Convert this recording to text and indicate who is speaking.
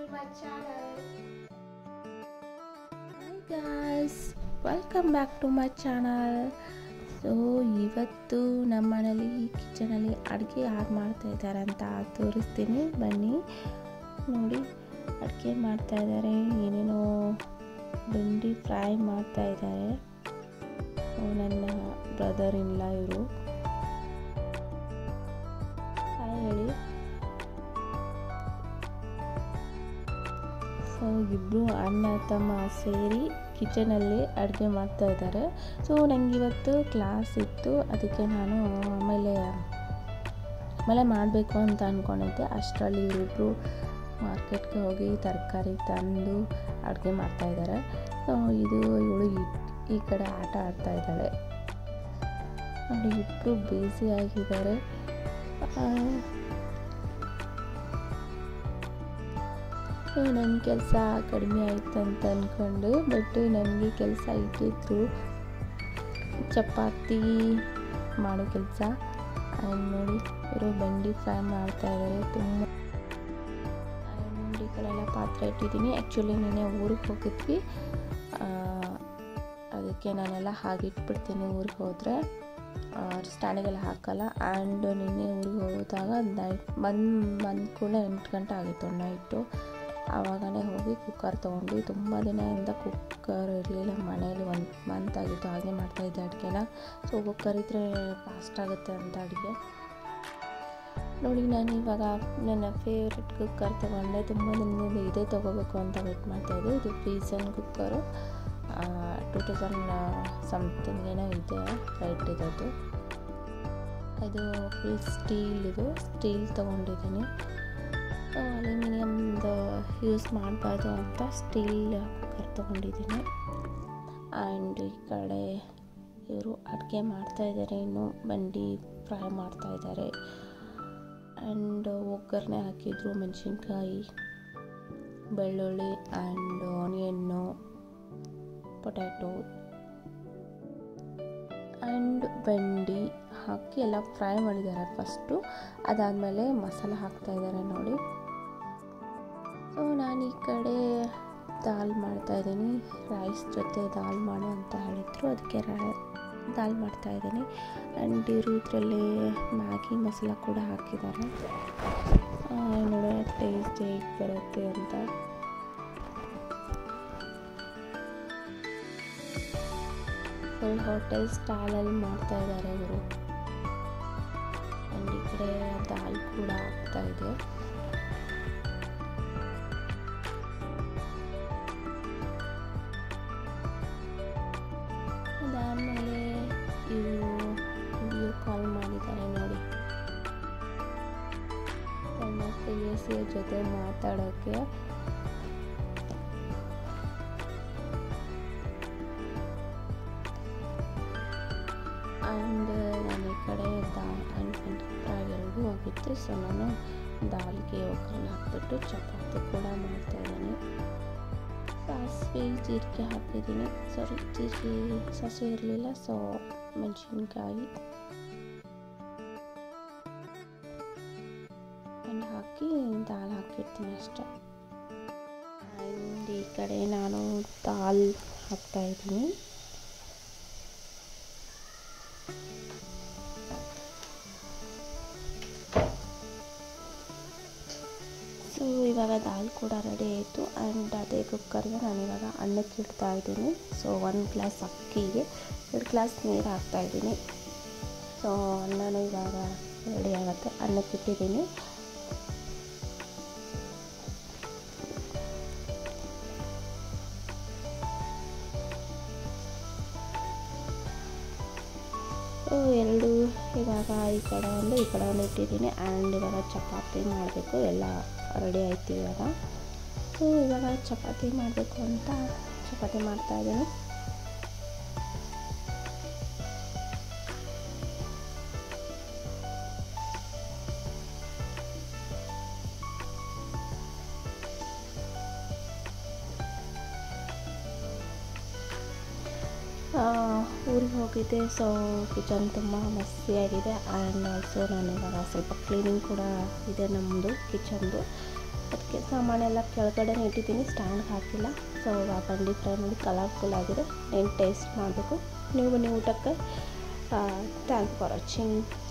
Speaker 1: my channel.
Speaker 2: Hi guys welcome back to my channel so ಇವತ್ತು ನಮ್ಮ ಮನೇಲಿ ಕಿಚನಲ್ಲಿ ಅಡುಗೆ ಯಾರು ಮಾಡ್ತಾ ಇದ್ದಾರೆ ಅಂತ ತೋರಿಸ್ತೀನಿ ಬನ್ನಿ ನೋಡಿ ಅಡುಗೆ ಮಾಡ್ತಾ ಇದ್ದಾರೆ ಏನೇನೋ ಬೆಂಡಿ ಫ್ರೈ ಮಾಡ್ತಾ ಇದ್ದಾರೆ ಸೊ ನನ್ನ ಬ್ರದರ್ ಇಲ್ಲ ಇವರು ಹಾಯ್ ಹೇಳಿ ಸೊ ಇಬ್ಬರು ಅಣ್ಣ ತಮ್ಮ ಸೇರಿ ಕಿಚನಲ್ಲಿ ಅಡುಗೆ ಮಾಡ್ತಾ ಇದ್ದಾರೆ ಸೊ ನನಗೆ ಇವತ್ತು ಕ್ಲಾಸ್ ಇತ್ತು ಅದಕ್ಕೆ ನಾನು ಆಮೇಲೆ ಆಮೇಲೆ ಮಾಡಬೇಕು ಅಂತ ಅಂದ್ಕೊಂಡಿದ್ದೆ ಅಷ್ಟರಲ್ಲಿ ಇವರಿಬ್ಬರು ಮಾರ್ಕೆಟ್ಗೆ ಹೋಗಿ ತರಕಾರಿ ತಂದು ಅಡುಗೆ ಮಾಡ್ತಾ ಇದ್ದಾರೆ ಸೊ ಇದು ಇವಳು ಈ- ಈ ಕಡೆ ಆಟ ಆಡ್ತಾ ಇದ್ದಾಳೆ ನೋಡಿ ಇಬ್ಬರು ಬ್ಯುಸಿ ಆಗಿದ್ದಾರೆ ನನ್ನ ಕೆಲಸ ಕಡಿಮೆ ಆಯ್ತು ಅಂತ ಅಂದ್ಕೊಂಡು ಬಟ್ ನನಗೆ ಕೆಲಸ ಇಟ್ಟಿದ್ರು ಚಪಾತಿ ಮಾಡೋ ಕೆಲಸ ಆ್ಯಂಡ್ ನೋಡಿ ಇವರು ಬೆಂಡಿ ಫ್ರೈ ಮಾಡ್ತಾ ಇದ್ದಾರೆ ತುಂಬ ಆ್ಯಂಡ್ ಈ ಕಡೆ ಎಲ್ಲ ಪಾತ್ರೆ ಇಟ್ಟಿದ್ದೀನಿ ಆ್ಯಕ್ಚುಲಿ ನೆನೆ ಊರಿಗೆ ಹೋಗಿದ್ವಿ ಆ, ಅದಕ್ಕೆ ನಾನೆಲ್ಲ ಹಾಗಿಟ್ಬಿಡ್ತೀನಿ ಊರಿಗೆ ಹೋದರೆ ಸ್ಟ್ಯಾಂಡಿಗೆಲ್ಲ ಹಾಕಲ್ಲ ಆ್ಯಂಡ್ ನಿನ್ನೆ ಊರಿಗೆ ಹೋದಾಗ ನೈಟ್ ಬಂದು ಬಂದ ಕೂಡ ಎಂಟು ಗಂಟೆ ಆಗಿತ್ತು ನೈಟು ಆವಾಗಲೇ ಹೋಗಿ ಕುಕ್ಕರ್ ತೊಗೊಂಡು ತುಂಬ ದಿನದಿಂದ ಕುಕ್ಕರ್ ಇರಲಿಲ್ಲ ಮನೇಲಿ ಒಂದು ಮಂತ್ ಆಗಿತ್ತು ಹಾಗೆ ಮಾಡ್ತಾಯಿದ್ದೆ ಅಡುಗೆನ ಸೊ ಕುಕ್ಕರ್ ಇದ್ದರೆ ಫಾಸ್ಟ್ ಆಗುತ್ತೆ ಅಂತ ಅಡುಗೆ ನೋಡಿ ನಾನು ಇವಾಗ ನನ್ನ ಫೇವ್ರೆಟ್ ಕುಕ್ಕರ್ ತೊಗೊಂಡೆ ತುಂಬ ದಿನದಿಂದ ಇದೇ ತೊಗೋಬೇಕು ಅಂತ ವೆಯ್ಟ್ ಮಾಡ್ತಾಯಿದ್ದೆ ಇದು ಫ್ರೀಸನ್ ಕುಕ್ಕರು ಟೂ ತೌಸಂಡ್ ಸಮಥಿಂಗ್ ಏನೋ ಇದೆ ರೈಟ್ ಇರೋದು ಇದು ಫುಲ್ ಸ್ಟೀಲ್ ಇದು ಸ್ಟೀಲ್ ತೊಗೊಂಡಿದ್ದೀನಿ ಅಲ್ಯೂಮಿನಿಯಮ್ದು ಯೂಸ್ ಮಾಡಬಾರ್ದು ಅಂತ ಸ್ಟೀಲ್ ಕುಕ್ಕರ್ ತೊಗೊಂಡಿದ್ದೀನಿ ಆ್ಯಂಡ್ ಈ ಕಡೆ ಇವರು ಅಡುಗೆ ಮಾಡ್ತಾಯಿದ್ದಾರೆ ಇನ್ನು ಬಂಡಿ ಫ್ರೈ ಮಾಡ್ತಾಯಿದ್ದಾರೆ ಆ್ಯಂಡ್ ಒಗ್ಗರಣೆ ಹಾಕಿದ್ರು ಮೆಣಸಿನ್ಕಾಯಿ ಬೆಳ್ಳುಳ್ಳಿ ಆ್ಯಂಡ್ ಆನಿಯನ್ನು ಪೊಟ್ಯಾಟೊ ಆ್ಯಂಡ್ ಬೆಂಡಿ ಹಾಕಿ ಎಲ್ಲ ಫ್ರೈ ಮಾಡಿದ್ದಾರೆ ಫಸ್ಟು ಅದಾದಮೇಲೆ ಮಸಾಲ ಹಾಕ್ತಾ ಇದ್ದಾರೆ ನೋಡಿ ಸೊ ನಾನು ಈ ಕಡೆ ದಾಲ್ ಮಾಡ್ತಾಯಿದ್ದೀನಿ ರೈಸ್ ಜೊತೆ ದಾಲ್ ಮಾಡು ಅಂತ ಹೇಳಿದರು ಅದಕ್ಕೆ ರಾ- ದಾಲ್ ಮಾಡ್ತಾಯಿದ್ದೀನಿ ಆ್ಯಂಡ್ ಇವರು ಇದರಲ್ಲಿ ಮ್ಯಾಗಿ ಮಸಾಲ ಕೂಡ ಹಾಕಿದ್ದಾರೆ ನೋಡೋಣ ಟೇಸ್ಟ್ ಹೇಗೆ ಬರುತ್ತೆ ಅಂತ ಫುಲ್ ಹೋಟೆಲ್ ಸ್ಟೈಲಲ್ಲಿ ಮಾಡ್ತಾ ಇದ್ದಾರೆ ಇವರು ಆ್ಯಂಡ್ ಈ ಕಡೆ ದಾಲ್ ಕೂಡ ಆಗ್ತಾ ಇದೆ ಅದಾದಮೇಲೆ ಇವರು ವಿಡಿಯೋ ಕಾಲ್ ಮಾಡಿದ್ದಾರೆ ನೋಡಿ ತನ್ನ ಪ್ರೇಯಸಿಯ ಜೊತೆ ಮಾತಾಡೋಕ್ಕೆ ಆ್ಯಂಡ್ ನಾನು ಈ ಕಡೆ ದಾಲ್ ಆ್ಯಂಡ್ ಬೆಂಡಿ ಫ್ರೈ ಎರಡೂ ಹೋಗಿತ್ತು ಸೊ ನಾನು ದಾಲ್ಗೆ ಒಗ್ಗರಣೆ ಹಾಕ್ಬಿಟ್ಟು ಚಪಾತಿ ಕೂಡ ಮಾಡ್ತಾಯಿದ್ದೀನಿ ಸಾಸಿವೆ ಜೀರಿಗೆ ಹಾಕಿದ್ದೀನಿ ಸಾರಿ ಜೀರಿಗೆ ಸಾಸಿವೆ ಇರಲಿಲ್ಲ ಸೊ ಮೆಣಸಿನ್ಕಾಯಿ ಆ್ಯಂಡ್ ಹಾಕಿ ದಾಲ್ ಹಾಕಿರ್ತೀನಿ ಅಷ್ಟೇ ಆ್ಯಂಡ್ ಈ ಕಡೆ ನಾನು ದಾಲ್ ಹಾಕ್ತಾಯಿದ್ದೀನಿ ಸೊ ಇವಾಗ ದಾಲ್ ಕೂಡ ರೆಡಿ ಆಯಿತು ಆ್ಯಂಡ್ ಅದೇ ಕುಕ್ಕರ್ಗೆ ನಾನು ಇವಾಗ ಅನ್ನಕ್ಕೆ ಇಡ್ತಾ ಇದ್ದೀನಿ ಸೊ ಒಂದು ಗ್ಲಾಸ್ ಅಕ್ಕಿಗೆ ಎರಡು ಗ್ಲಾಸ್ ನೀರು ಹಾಕ್ತಾ ಇದ್ದೀನಿ ಸೊ ಅನ್ನನೂ ಇವಾಗ ರೆಡಿ ಆಗುತ್ತೆ ಅನ್ನಕ್ಕೆ ಇಟ್ಟಿದ್ದೀನಿ ಸೊ ಎರಡು ಇವಾಗ ಈ ಕಡೆ ಒಂದು ಈ ಕಡೆ ಒಂದು ಇಟ್ಟಿದ್ದೀನಿ ಆ್ಯಂಡ್ ಇವಾಗ ಚಪಾತಿ ಮಾಡಬೇಕು ಎಲ್ಲ ರೆಡಿ ಆಯ್ತು ಇವಾಗ ಸೊ ಇವಾಗ ಚಪಾತಿ ಮಾಡಬೇಕು ಅಂತ ಚಪಾತಿ ಮಾಡ್ತಾ ಇದ್ದೀನಿ ಊರಿಗೆ ಹೋಗಿದ್ದೆ ಸೊ ಕಿಚನ್ ತುಂಬ ಮಸ್ತಿಯಾಗಿದೆ ಆ್ಯಂಡ್ ಆಲ್ಸೋ ನಾನು ಇವಾಗ ಸ್ವಲ್ಪ ಕ್ಲೀನಿಂಗ್ ಕೂಡ ಇದೆ ನಮ್ಮದು ಕಿಚನ್ದು ಅದಕ್ಕೆ ಸಾಮಾನೆಲ್ಲ ಕೆಳಗಡೆ ಇಟ್ಟಿದ್ದೀನಿ ಸ್ಟ್ಯಾಂಡ್ ಹಾಕಿಲ್ಲ ಸೊ ಆ ಬಂಡಿ ಫ್ರೈ ನೋಡಿ ಕಲರ್ಫುಲ್ ಆಗಿದೆ నేను ಟೇಸ್ಟ್ ಮಾಡಬೇಕು ನೀವು ನೀವು ಊಟಕ್ಕೆ ಥ್ಯಾಂಕ್ ಫಾರ್ ವಾಚಿಂಗ್